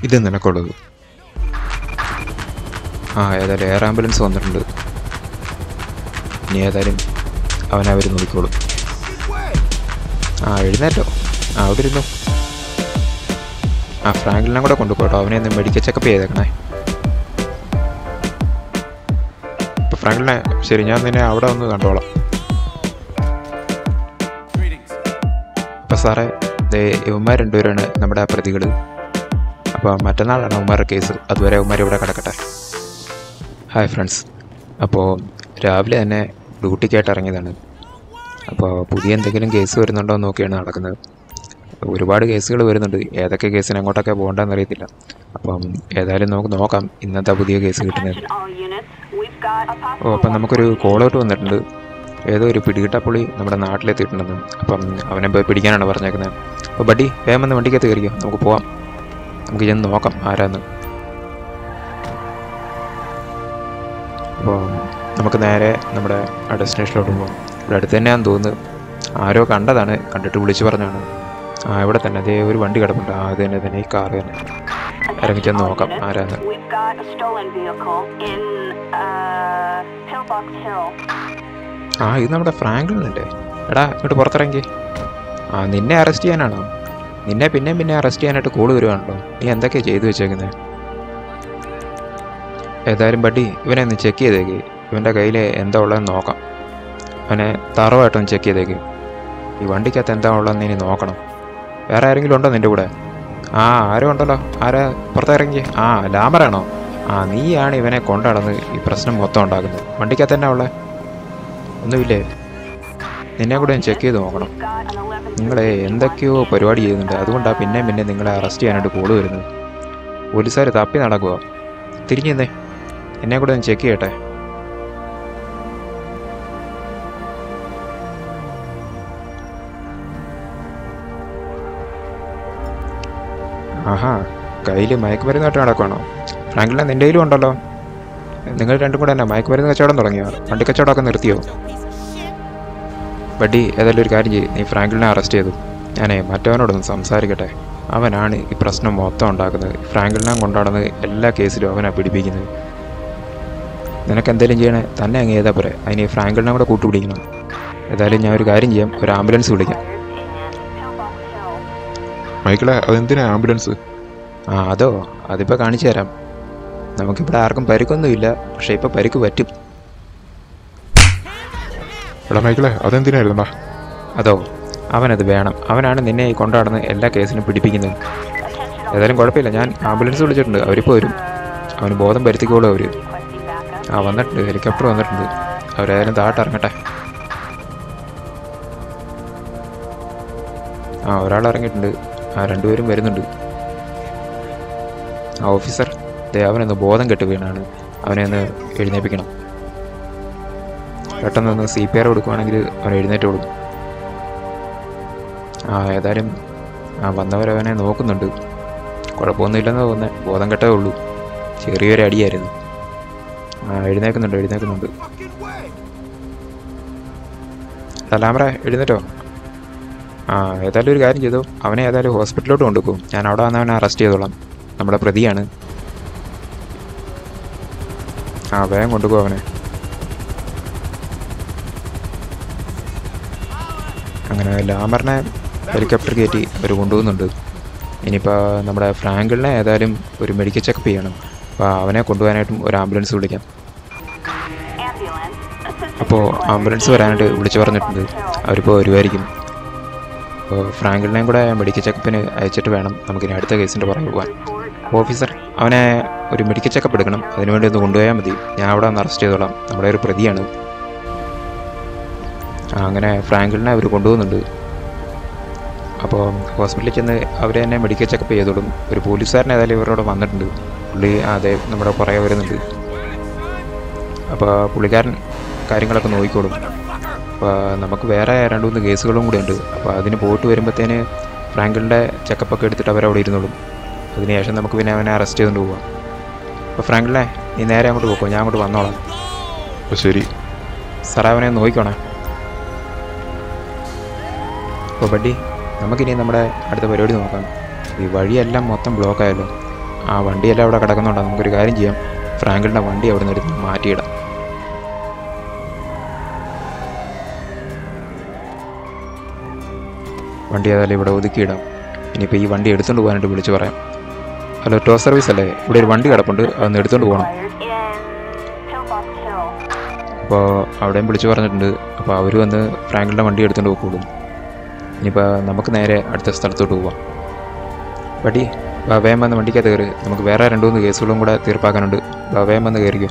ഇത് നിനക്കുള്ളത് ആ ഏതായാലും എയർ ആംബുലൻസ് വന്നിട്ടുണ്ട് ഇനി ഏതായാലും അവനവർ നോക്കിക്കോളും ആ എഴുന്നേറ്റോ ആ അവിടെ ഇരുന്നു ആ ഫ്രാങ്കിളിനെ കൂടെ കൊണ്ടുപോട്ടോ അവനെ ഒന്ന് മെഡിക്കൽ ചെക്കപ്പ് ചെയ്തേക്കണേ ഇപ്പം ഫ്രാങ്കിളിനെ ശരി ഞാൻ നിന്നെ അവിടെ ഒന്ന് കണ്ടോളാം അപ്പം സാറേ ദേ ഇവന്മാർ രണ്ടുപേരാണ് നമ്മുടെ പ്രതികൾ അപ്പോൾ മറ്റന്നാളാണ് അവന്മാരുടെ കേസ് അതുവരെ അവന്മാർ ഇവിടെ കിടക്കട്ടെ ഹായ് ഫ്രണ്ട്സ് അപ്പോൾ രാവിലെ തന്നെ ഡ്യൂട്ടിക്കായിട്ട് ഇറങ്ങിയതാണ് അപ്പോൾ പുതിയ എന്തെങ്കിലും കേസ് വരുന്നുണ്ടോ എന്ന് നോക്കിയാണ് നടക്കുന്നത് ഒരുപാട് കേസുകൾ വരുന്നുണ്ട് ഏതൊക്കെ കേസിന് അങ്ങോട്ടൊക്കെ പോകണ്ടെന്ന് അറിയത്തില്ല അപ്പം ഏതായാലും നമുക്ക് നോക്കാം ഇന്നത്തെ പുതിയ കേസ് കിട്ടുന്നത് ഓ അപ്പം നമുക്കൊരു കോൾ ഔട്ട് വന്നിട്ടുണ്ട് ഏതോ ഒരു പിടികിട്ടപ്പുള്ളി നമ്മുടെ നാട്ടിലെത്തിയിട്ടുണ്ടെന്ന് അപ്പം അവനെ പോയി പിടിക്കാനാണ് പറഞ്ഞേക്കുന്നത് അപ്പോൾ ബഡി വേഗം വന്ന് വണ്ടിക്കകത്ത് കയറിയോ നമുക്ക് പോവാം നമുക്ക് ചെന്ന് നോക്കാം ആരാന്ന് അപ്പോൾ നമുക്ക് നേരെ നമ്മുടെ ആ ഡെസ്റ്റിനേഷനിലോട്ട് പോകാം ഇവിടെ അടുത്ത് തന്നെയാണെന്ന് തോന്നുന്നു ആരോ കണ്ടതാണ് കണ്ടിട്ട് വിളിച്ചു പറഞ്ഞാണ് ആ ഇവിടെ തന്നെ അതേ ഒരു വണ്ടി കിടപ്പുണ്ട് ആ അത് തന്നെ തന്നെ ഈ കാറ് തന്നെ ഇറങ്ങി ചെന്ന് നോക്കാം ആരാന്ന് We've got a stolen vehicle in uh, Pillbox Hill. ആ ഇത് നമ്മുടെ ഫ്രാങ്ക്ലിനല്ലേ എടാ ഇങ്ങോട്ട് പുറത്തിറങ്ങി ആ നിന്നെ അറസ്റ്റ് ചെയ്യാനാണോ നിന്നെ പിന്നെയും പിന്നെ അറസ്റ്റ് ചെയ്യാനായിട്ട് കോള് വരുവാണല്ലോ നീ എന്തൊക്കെയാണ് ചെയ്തു വെച്ചേക്കുന്നത് ഏതായാലും ബഡി ഇവനെ ഒന്ന് ചെക്ക് ചെയ്തേക്ക് ഇവൻ്റെ കയ്യിൽ എന്താ ഉള്ളതെന്ന് നോക്കാം അവനെ തറവായിട്ടൊന്ന് ചെക്ക് ചെയ്തേക്ക് ഈ വണ്ടിക്കകത്ത് എന്താ ഉള്ളതെന്ന് ഇനി നോക്കണം വേറെ ആരെങ്കിലും ഉണ്ടോ നിൻ്റെ കൂടെ ആ ആരും ഉണ്ടല്ലോ ആരാ പുറത്തിറങ്ങി ആ ലാമറാണോ ആ നീയാണ് ഇവനെ കൊണ്ടുനടന്ന് ഈ പ്രശ്നം മൊത്തം ഉണ്ടാക്കുന്നത് വണ്ടിക്കകത്ത് തന്നെ ഉള്ളത് ഒന്നുമില്ലേ നിന്നെ കൂടെ ഒന്ന് ചെക്ക് ചെയ്ത് നോക്കണം We've got an 11 നിങ്ങളെ എന്തൊക്കെയോ പരിപാടി ചെയ്യുന്നുണ്ട് അതുകൊണ്ടാണ് പിന്നെ പിന്നെ നിങ്ങളെ അറസ്റ്റ് ചെയ്യാനായിട്ട് കോള് വരുന്നത് പോലീസുകാർ തപ്പി നടക്കുക തിരിഞ്ഞു നിന്നേ എന്നെ കൂടെ ഒന്ന് ചെക്ക് ചെയ്യട്ടെ ആഹാ കയ്യിൽ മയക്കുമരുന്നായിട്ട് നടക്കുവാണോ ഫ്രാങ്കിളിനെ നിൻ്റെ കയ്യിലും ഉണ്ടല്ലോ നിങ്ങൾ രണ്ടും കൂടെ തന്നെ മയക്കുമരുന്ന് കച്ചവടം തുടങ്ങിയോ വണ്ടി കച്ചവടമൊക്കെ നിർത്തിയോ ബഡ്ഡി ഏതായാലും ഒരു കാര്യം ചെയ്യും നീ ഫ്രാങ്കിളിനെ അറസ്റ്റ് ചെയ്തു ഞാനേ മറ്റവനോടൊന്ന് സംസാരിക്കട്ടെ അവനാണ് ഈ പ്രശ്നം മൊത്തം ഉണ്ടാക്കുന്നത് ഫ്രാങ്കിളിനെ കൊണ്ടാടുന്നത് എല്ലാ കേസിലും അവനാ പിടിപ്പിക്കുന്നത് നിനക്ക് എന്തെങ്കിലും ചെയ്യണേ തന്നെ അങ്ങ് ചെയ്താൽ പോരെ അതിന് ഈ ഫ്രാങ്കിളിനെ കൂടെ കൂട്ടുപിടിക്കണം ഏതായാലും ഞാൻ ഒരു കാര്യം ചെയ്യാം ഒരു ആംബുലൻസ് വിളിക്കാം in Pillbox Hill. മൈക്കിളെ അതെന്തിനാ ആംബുലൻസ് ആ അതോ അതിപ്പോൾ കാണിച്ചു തരാം നമുക്കിവിടെ ആർക്കും പരിക്കൊന്നുമില്ല പക്ഷേ ഇപ്പോൾ പരിക്ക് പറ്റും എടാ മൈക്കിളെ അതെന്തിനായിരുന്നടാ അതോ അവനത് വേണം അവനാണ് നിന്നെ ഈ കൊണ്ടാടുന്ന എല്ലാ കേസിനും പിടിപ്പിക്കുന്നത് ഏതായാലും കുഴപ്പമില്ല ഞാൻ ആംബുലൻസ് വിളിച്ചിട്ടുണ്ട് അവരിപ്പോൾ വരും അവന് ബോധം വരുത്തിക്കോളും അവർ Requesting backup. ആ വന്നിട്ടുണ്ട് ഹെലികോപ്റ്റർ വന്നിട്ടുണ്ട് അവരേതായാലും താഴോട്ട് ഇറങ്ങട്ടെ ആ ഒരാൾ ഇറങ്ങിയിട്ടുണ്ട് ആ രണ്ടുപേരും വരുന്നുണ്ട് ആ ഓഫീസർ ദേ അവനൊന്ന് ബോധം കെട്ട് വീണാണ് അവനെ ഒന്ന് എഴുന്നേൽപ്പിക്കണം പെട്ടെന്നൊന്ന് സി പി ആർ കൊടുക്കുവാണെങ്കിൽ അവൻ എഴുന്നേറ്റ് കൊടുക്കും ആ ഏതായാലും ആ വന്നവരവനെ നോക്കുന്നുണ്ട് കുഴപ്പമൊന്നുമില്ലെന്ന് തോന്നുന്നത് ബോധം കെട്ടേ ഉള്ളൂ ചെറിയൊരു അടിയായിരുന്നു ആ എഴുന്നേക്കുന്നുണ്ട് എഴുന്നേക്കുന്നുണ്ട് സലാമറ എഴുന്നേറ്റോ ആ ഏതായാലും ഒരു കാര്യം ചെയ്തു അവനെ ഏതായാലും ഹോസ്പിറ്റലിലോട്ട് കൊണ്ടുപോകും ഞാൻ അവിടെ വന്ന് അവനെ അറസ്റ്റ് ചെയ്തോളാം നമ്മുടെ പ്രതിയാണ് ആ വേഗം കൊണ്ടുപോകും അവനെ അങ്ങനെ ലാമറിനെ ഹെലികോപ്റ്റർ കയറ്റി അവർ കൊണ്ടുപോകുന്നുണ്ട് ഇനിയിപ്പോൾ നമ്മുടെ ഫ്രാങ്കിളിനെ ഏതായാലും ഒരു മെഡിക്കൽ ചെക്കപ്പ് ചെയ്യണം അപ്പോൾ അവനെ കൊണ്ടുപോകാനായിട്ടും ഒരു ആംബുലൻസ് വിളിക്കാം Ambulance. Assistant അപ്പോൾ required ആംബുലൻസ് in വരാനായിട്ട് വിളിച്ചു പറഞ്ഞിട്ടുണ്ട് Pillbox Hill. അവരിപ്പോൾ വരുമായിരിക്കും അപ്പോൾ ഫ്രാങ്കിളിനെയും കൂടെ മെഡിക്കൽ ചെക്കപ്പിന് അയച്ചിട്ട് വേണം നമുക്കിനി അടുത്ത കേസിൻ്റെ പുറകെ പോകാൻ Report of ഓഫീസർ അവനെ ഒരു മെഡിക്കൽ ചെക്കപ്പ് എടുക്കണം അതിനുവേണ്ടി ഒന്ന് കൊണ്ടുപോയാൽ മതി ഞാൻ അവിടെ ഒന്ന് അറസ്റ്റ് ചെയ്തോളാം നമ്മുടെ ഒരു പ്രതിയാണ് ആ, അങ്ങനെ ഫ്രാങ്കിളിനെ അവർ കൊണ്ടുപോകുന്നുണ്ട് അപ്പോൾ ഹോസ്പിറ്റലിൽ ചെന്ന് അവർ തന്നെ മെഡിക്കൽ ചെക്കപ്പ് ചെയ്തോളും ഒരു പോലീസുകാരൻ ഏതായാലും ഇവരോട് വന്നിട്ടുണ്ട് പുള്ളി ആ, അതെ നമ്മുടെ പുറകെ വരുന്നുണ്ട് അപ്പോൾ പുള്ളിക്കാരൻ കാര്യങ്ങളൊക്കെ നോക്കിക്കോളും അപ്പോൾ നമുക്ക് വേറെ രണ്ട് മൂന്ന് കേസുകളും കൂടെ ഉണ്ട് അപ്പോൾ അതിന് പോയിട്ട് വരുമ്പോഴത്തേന് ഫ്രാങ്കിളിൻ്റെ ചെക്കപ്പൊക്കെ എടുത്തിട്ട് അവരവിടെ ഇരുന്നോളും അതിനുശേഷം നമുക്ക് പിന്നെ അവനെ അറസ്റ്റ് ചെയ്തുകൊണ്ട് പോവാം അപ്പോൾ ഫ്രാങ്കിളിനെ നീ നേരെ അങ്ങോട്ട് പോക്കോ ഞാൻ അങ്ങോട്ട് വന്നോളാം അപ്പോൾ ശരി സാറേ അവനെ ഒന്ന് നോക്കിക്കോണേ അപ്പോൾ ബഡ്ഡി നമുക്കിനി നമ്മുടെ അടുത്ത പരിപാടി നോക്കാം ഈ വഴിയെല്ലാം മൊത്തം ബ്ലോക്ക് ആയല്ലോ ആ വണ്ടിയെല്ലാം അവിടെ കിടക്കുന്നുണ്ടോ നമുക്കൊരു കാര്യം ചെയ്യാം ഫ്രാങ്കിളിൻ്റെ വണ്ടി അവിടെ നിന്ന് എടുത്ത് മാറ്റിയിടാം വണ്ടി ഏതായാലും ഇവിടെ ഒതുക്കിയിടാം ഇനിയിപ്പോൾ ഈ വണ്ടി എടുത്തുകൊണ്ട് പോകാനായിട്ട് വിളിച്ചു പറയാം ഹലോ ടോ സർവീസ് അല്ലേ ഇവിടെ ഒരു വണ്ടി കിടപ്പുണ്ട് അതൊന്ന് എടുത്തുകൊണ്ട് പോകണം Required in Pillbox Hill. അപ്പോൾ അവിടെയും വിളിച്ചു പറഞ്ഞിട്ടുണ്ട് അപ്പോൾ അവർ വന്ന് ഫ്രാങ്കിളിൻ്റെ വണ്ടി എടുത്തുകൊണ്ട് പോയിക്കോളും ഇനിയിപ്പോൾ നമുക്ക് നേരെ അടുത്ത സ്ഥലത്തോട്ട് പോവാം വടി വാ വേഗം വന്ന് വണ്ടിക്കകത്ത് കയറി നമുക്ക് വേറെ രണ്ട് മൂന്ന് കേസുകളും കൂടെ തീർപ്പാക്കാനുണ്ട് വാ വേഗം വന്ന് കയറിക്കോ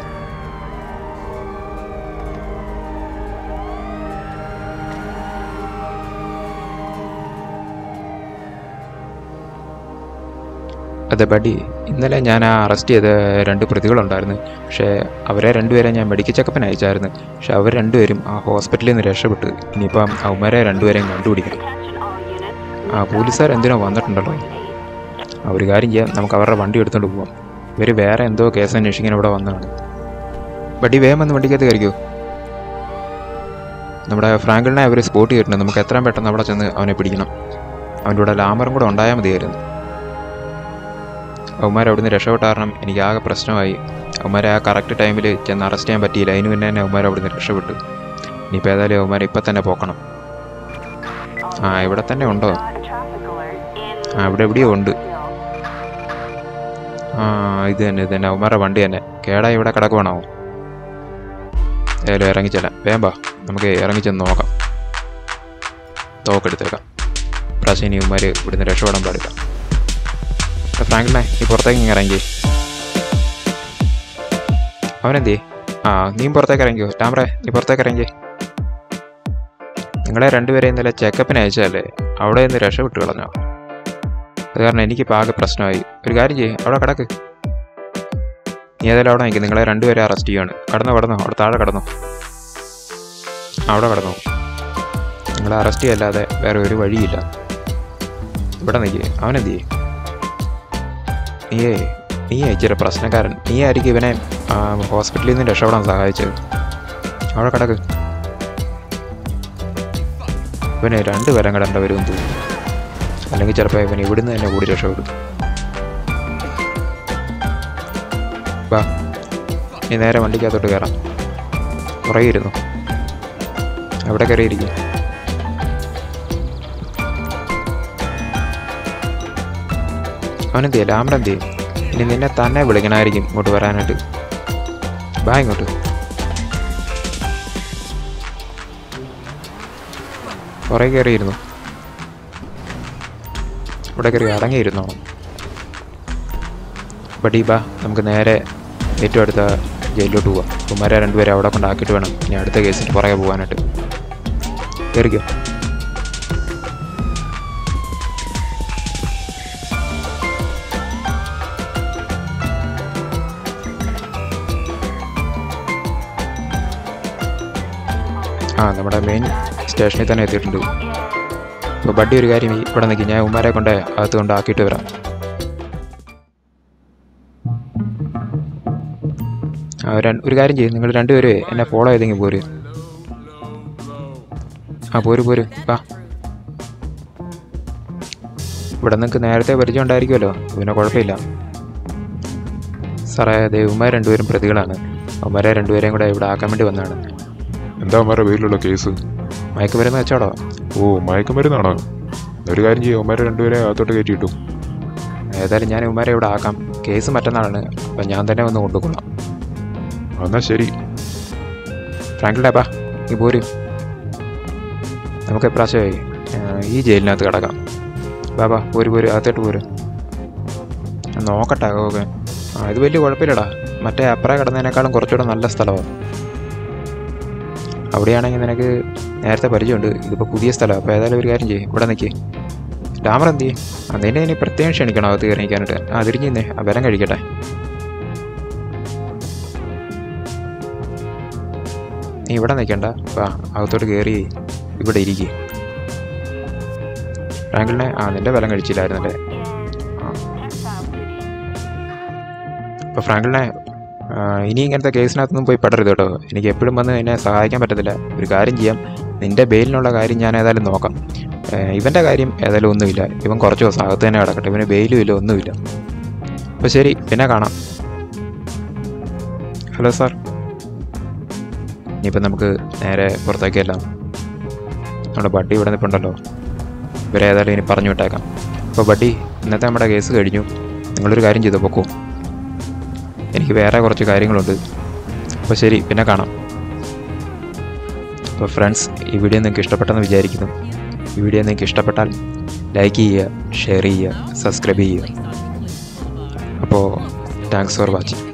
അതെ ബഡി ഇന്നലെ ഞാൻ ആ അറസ്റ്റ് ചെയ്ത രണ്ട് പ്രതികളുണ്ടായിരുന്നു പക്ഷേ അവരെ രണ്ടുപേരെ ഞാൻ മെഡിക്കൽ ചെക്കപ്പിന് അയച്ചായിരുന്നു പക്ഷെ അവർ രണ്ടുപേരും ആ ഹോസ്പിറ്റലിൽ നിന്ന് രക്ഷപ്പെട്ടു ഇനിയിപ്പം അവന്മാരെ രണ്ടുപേരെയും കണ്ടുപിടിക്കണം Attention all units. ആ പോലീസുകാർ എന്തിനോ വന്നിട്ടുണ്ടല്ലോ ആ ഒരു കാര്യം ചെയ്യാം നമുക്ക് അവരുടെ വണ്ടി എടുത്തുകൊണ്ട് പോവാം ഇവർ വേറെ എന്തോ കേസ് അന്വേഷിക്കാൻ ഇവിടെ വന്നതാണ് ബഡി വേഗം വന്ന് വണ്ടിക്കകത്ത് കയറിക്കോ നമ്മുടെ ഫ്രാങ്കിളിനെ അവർ സ്പോട്ട് ചെയ്തിട്ടുണ്ട് നമുക്ക് എത്രയും പെട്ടെന്ന് അവിടെ ചെന്ന് അവനെ പിടിക്കണം അവൻ്റെ കൂടെ ലാമറും കൂടെ ഉണ്ടായാൽ മതിയായിരുന്നു അവന്മാർ അവിടുന്ന് രക്ഷപ്പെട്ട കാരണം എനിക്ക് ആകെ പ്രശ്നമായി അവന്മാരെ ആ കറക്റ്റ് ടൈമിൽ ചെന്ന് അറസ്റ്റ് ചെയ്യാൻ പറ്റിയില്ല അതിന് മുന്നേ തന്നെ അവന്മാർ അവിടുന്ന് രക്ഷപ്പെട്ടു ഇനിയിപ്പോൾ ഏതായാലും അവന്മാരെ ഇപ്പം തന്നെ പോക്കണം ആ ഇവിടെ തന്നെ ഉണ്ടോ Got a traffic alert in ആ ഇവിടെ എവിടെയോ ഉണ്ട് Hill. ആ ഇത് തന്നെ ഇത് തന്നെ അവന്മാരുടെ വണ്ടി തന്നെ കേടായി ഇവിടെ കിടക്കുവാണോ ഏതായാലും ഇറങ്ങിച്ചെല്ലാം വേം വാ നമുക്ക് ഇറങ്ങിച്ചെന്ന് നോക്കാം തോക്കെടുത്തേക്കാം പ്രാവശ്യം ഇനി ഇവന്മാർ ഇവിടുന്ന് രക്ഷപ്പെടാൻ പാടില്ല എടാ ഫ്രാങ്കിളിനെ നീ പുറത്തേക്ക് ഇങ്ങ് ഇറങ്ങി അവനെന്തേ ആ നീയും പുറത്തേക്ക് ഇറങ്ങിയോ ടാമറെ നീ പുറത്തേക്ക് ഇറങ്ങി നിങ്ങളെ രണ്ടുപേരെ ഇന്നലെ ചെക്കപ്പിന് അയച്ചതല്ലേ അവിടെ നിന്ന് രക്ഷപ്പെട്ട് കളഞ്ഞോ അത് കാരണം എനിക്കിപ്പോൾ ആകെ പ്രശ്നമായി ഒരു കാര്യം ചെയ്യ് അവിടെ കിടക്ക് നീ ഏതായാലും അവിടെ നിൽക്കും നിങ്ങളെ രണ്ടുപേരെ അറസ്റ്റ് ചെയ്യാണ് കടന്നു കടന്നു അവിടെ താഴെ കടന്നു അവിടെ കടന്നു നിങ്ങളെ അറസ്റ്റ് ചെയ്യല്ലാതെ വേറെ ഒരു വഴിയില്ല ഇവിടെ നിൽക്കേ അവനെന്ത് ചെയ്യേ നീയേ നീ ഇച്ചിരി പ്രശ്നക്കാരൻ നീ ആയിരിക്കും ഇവനെ ആ, ഹോസ്പിറ്റലിൽ നിന്ന് രക്ഷപ്പെടാൻ സഹായിച്ചത് അവിടെ കിടക്ക് ഇവനെ രണ്ട് പേരം കിടേണ്ട വരുമെന്ന് തോന്നുന്നു അല്ലെങ്കിൽ ചിലപ്പോൾ ഇവൻ ഇവിടുന്ന് തന്നെ കൂടി രക്ഷപ്പെടും വാ നീ നേരെ വണ്ടിക്കകത്തോട്ട് കയറാം പുറകിരുന്നു അവിടെ കയറിയിരിക്കും അവനെന്ത് ചെയ്യും ലാമറെന്ത് ചെയ്യും ഇനി നിന്നെ തന്നെ വിളിക്കണമായിരിക്കും ഇങ്ങോട്ട് വരാനായിട്ട് ബാ ഇങ്ങോട്ട് പുറകെ കയറിയിരുന്നു ഇവിടെ കയറി അടങ്ങിയിരുന്നോണം ബഡി ബാ നമുക്ക് നേരെ ഏറ്റവും അടുത്ത ജയിലിലോട്ട് പോവാം കുമാര രണ്ടുപേരെ അവിടെ കൊണ്ടാക്കിയിട്ട് വേണം ഇനി അടുത്ത കേസിന് പുറകെ പോകാനായിട്ട് കയറിക്കോ ആ നമ്മുടെ മെയിൻ സ്റ്റേഷനിൽ തന്നെ എത്തിയിട്ടുണ്ട് അപ്പോൾ ബഡ്ഡി ഒരു കാര്യം ചെയ്യ്. ഇവിടെ നിൽക്കി ഞാൻ ഉമ്മാരെ കൊണ്ട് അകത്ത് കൊണ്ടാക്കിയിട്ട് വരാം ആ, രണ്ട്- ഒരു കാര്യം ചെയ്യും നിങ്ങൾ രണ്ടുപേരും എന്നെ ഫോളോ ചെയ്തെങ്കിൽ പോര് ആ പോര് പോര് വാ ഇവിടെ നിങ്ങൾക്ക് നേരത്തെ പരിചയം ഉണ്ടായിരിക്കുമല്ലോ പിന്നെ കുഴപ്പമില്ല സാറേ ദേവുമാർ രണ്ടുപേരും പ്രതികളാണ് അവന്മാരെ രണ്ടുപേരെയും കൂടെ ഇവിടെ ആക്കാൻ വേണ്ടി വന്നതാണ് എന്താ അവന്മാരുടെ പേരിലുള്ള കേസ് മയക്കുമരുന്ന് വെച്ചോടോ ഓ മയക്കുമരുന്നാണോ ഒരു കാര്യം ചെയ്യും അവന്മാരെ രണ്ടുപേരെ അകത്തോട്ട് കയറ്റി കിട്ടും ഏതായാലും ഞാൻ ഇവന്മാരെ ഇവിടെ ആക്കാം കേസ് മറ്റന്നാളാണ് അപ്പം ഞാൻ തന്നെ വന്ന് കൊണ്ടുകൊള്ളാം എന്നാ ശരി ഫ്രാങ്കിളിൻ്റെ ബാ നീ പോര് നമുക്ക് എപ്രാവശ്യമായി ഈ ജയിലിനകത്ത് കിടക്കാം ബാ ബാ പോര് പോര് അകത്തോട്ട് പോര് ഞാൻ നോക്കട്ടെ ഓക്കെ ആ ഇത് വലിയ കുഴപ്പമില്ലടാ മറ്റേ അപ്പറ കിടന്നതിനേക്കാളും കുറച്ചുകൂടെ നല്ല സ്ഥലമാണ് അവിടെയാണെങ്കിൽ നിനക്ക് നേരത്തെ പരിചയമുണ്ട് ഇതിപ്പോൾ പുതിയ സ്ഥലമാണ് അപ്പോൾ ഏതായാലും ഒരു കാര്യം ചെയ്യും ഇവിടെ നിൽക്കി ഡാമർ എന്ത് ചെയ്യും അതിനെ ഇനി പ്രത്യേകം ക്ഷണിക്കണം അകത്ത് കയറി നിൽക്കാനായിട്ട് ആ തിരിഞ്ഞേ ആ ബലം കഴിക്കട്ടെ നീ ഇവിടെ നിൽക്കണ്ട വാ അകത്തോട്ട് കയറി ഇവിടെ ഇരിക്കുക ഫ്രാങ്കിളിനെ ആ നിന്റെ ബലം കഴിച്ചില്ലായിരുന്നല്ലേ അപ്പോൾ ഫ്രാങ്കിളിനെ ആ, ഇനി ഇങ്ങനത്തെ കേസിനകത്തൊന്നും പോയി പെടരുത് കേട്ടോ എനിക്ക് എപ്പോഴും വന്ന് എന്നെ സഹായിക്കാൻ പറ്റത്തില്ല ഒരു കാര്യം ചെയ്യാം നിന്റെ ബെയിലിനുള്ള കാര്യം ഞാൻ ഏതായാലും നോക്കാം ഏ, ഇവൻ്റെ കാര്യം ഏതായാലും ഒന്നുമില്ല ഇവൻ കുറച്ച് ദിവസം അകത്ത് തന്നെ കിടക്കട്ടെ ഇവന് ബെയിലും ഇല്ല ഒന്നുമില്ല അപ്പോൾ ശരി പിന്നെ കാണാം ഹലോ സാർ ഇനിയിപ്പോൾ നമുക്ക് നേരെ പുറത്തേക്കല്ലാം നമ്മുടെ ബഡ്ഡി ഇവിടെ നിൽപ്പുണ്ടല്ലോ ഇവരെ ഏതായാലും ഇനി പറഞ്ഞു വിട്ടേക്കാം അപ്പോൾ ബഡ്ഡി ഇന്നത്തെ നമ്മുടെ കേസ് കഴിഞ്ഞു നിങ്ങളൊരു കാര്യം ചെയ്തു പൊക്കോ എനിക്ക് വേറെ കുറച്ച് കാര്യങ്ങളുണ്ട് അപ്പോൾ ശരി പിന്നെ കാണാം അപ്പോൾ ഫ്രണ്ട്സ് ഈ വീഡിയോ നിങ്ങൾക്ക് ഇഷ്ടപ്പെട്ടെന്ന് വിചാരിക്കുന്നു ഈ വീഡിയോ നിങ്ങൾക്ക് ഇഷ്ടപ്പെട്ടാൽ ലൈക്ക് ചെയ്യുക ഷെയർ ചെയ്യുക സബ്സ്ക്രൈബ് ചെയ്യുക അപ്പോൾ താങ്ക്സ് ഫോർ വാച്ചിങ്